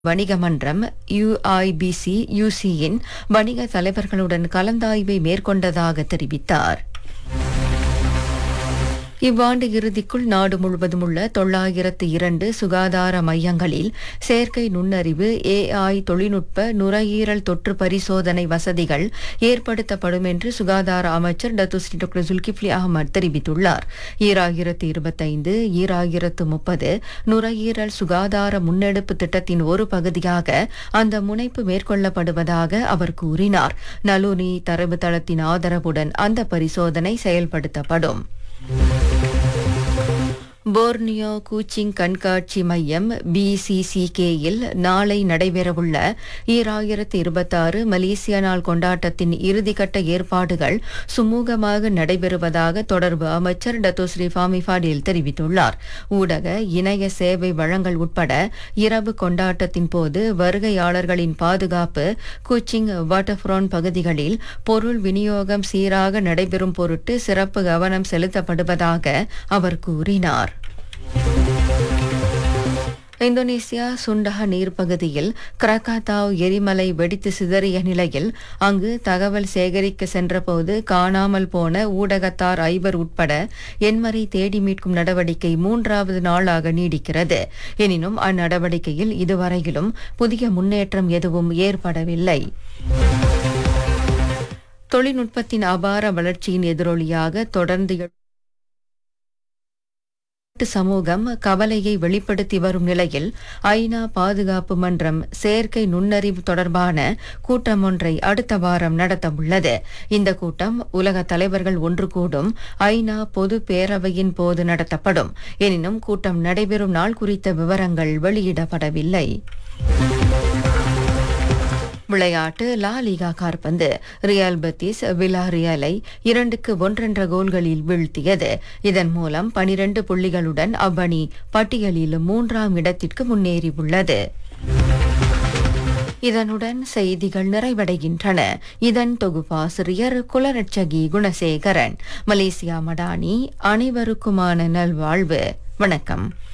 வணிக மன்றம் யுஐபிசி யுசியின் வணிக தலைவர்களுடன் கலந்தாய்வை மேற்கொண்டதாக தெரிவித்தார் இவ்வாண்டு இறுதிக்குள் நாடு முழுவதும் உள்ள தொள்ளாயிரத்து இரண்டு சுகாதார மையங்களில் செயற்கை நுண்ணறிவு ஏஐ தொழில்நுட்ப நுரையீரல் தொற்று பரிசோதனை வசதிகள் ஏற்படுத்தப்படும் என்று சுகாதார அமைச்சர் டத்துஸ்ரீ டாக்டர் ஜுல்கிப்லி அகமது தெரிவித்துள்ளார் ஈராயிரத்து இருபத்தைந்து ஈராயிரத்து முப்பது நுரையீரல் சுகாதார முன்னெடுப்பு திட்டத்தின் ஒரு பகுதியாக அந்த முனைப்பு மேற்கொள்ளப்படுவதாக அவர் கூறினார் நலுனி தரவுத்தளத்தின் ஆதரவுடன் அந்த பரிசோதனை செயல்படுத்தப்படும் போர்னியோ கூச்சிங் கண்காட்சி மையம் பிசிசிகேயில் நாளை நடைபெறவுள்ள ஈராயிரத்து இருபத்தாறு மலேசிய நாள் கொண்டாட்டத்தின் இறுதிக்கட்ட ஏற்பாடுகள் சுமூகமாக நடைபெறுவதாக தொடர்பு அமைச்சர் டத்தோஸ்ரீ ஃபாமி ஃபாடில் தெரிவித்துள்ளார் ஊடக இணைய சேவை வழங்கல் உட்பட இரவு கொண்டாட்டத்தின் போது வருகையாளர்களின் பாதுகாப்பு கூச்சிங் வாட்டர்ஃப்ரோன் பகுதிகளில் பொருள் விநியோகம் சீராக நடைபெறும் பொருட்டு சிறப்பு கவனம் செலுத்தப்படுவதாக அவர் கூறினார் இந்தோனேசியா சுண்டக நீர்ப்பகுதியில் கிரகாத்தாவ் எரிமலை வெடித்து சிதறிய நிலையில் அங்கு தகவல் சேகரிக்க சென்றபோது காணாமல் போன ஊடகத்தார் ஐவர் உட்பட எண்மரை தேடி மீட்கும் நடவடிக்கை மூன்றாவது நாளாக நீடிக்கிறது எனினும் அந்நடவடிக்கையில் இதுவரையிலும் புதிய முன்னேற்றம் எதுவும் ஏற்படவில்லை தொழில்நுட்பத்தின் அபார வளர்ச்சியின் எதிரொலியாக தொடர்ந்து சமூகம் கவலையை வெளிப்படுத்தி வரும் நிலையில் ஐநா பாதுகாப்பு மன்றம் செயற்கை நுண்ணறிவு தொடர்பான கூட்டம் ஒன்றை அடுத்த வாரம் நடத்தவுள்ளது இந்த கூட்டம் உலக தலைவர்கள் ஒன்று கூடும் ஐநா பொது பேரவையின் போது நடத்தப்படும் எனினும் கூட்டம் நடைபெறும் நாள் குறித்த விவரங்கள் வெளியிடப்படவில்லை விளையாட்டு லா லீகா கார்பந்து ரியால் பத்தீஸ் விலா ரியாலை இரண்டுக்கு ஒன்றென்ற கோல்களில் வீழ்த்தியது இதன் மூலம் பனிரண்டு புள்ளிகளுடன் அவ்வணி பட்டியலில் மூன்றாம் இடத்திற்கு முன்னேறியுள்ளது இதனுடன் செய்திகள் நிறைவடைகின்றன இதன் தொகுப்பாசிரியர் குலரட்சகி குணசேகரன் மலேசியா மடானி அனைவருக்குமான நல்வாழ்வு வணக்கம்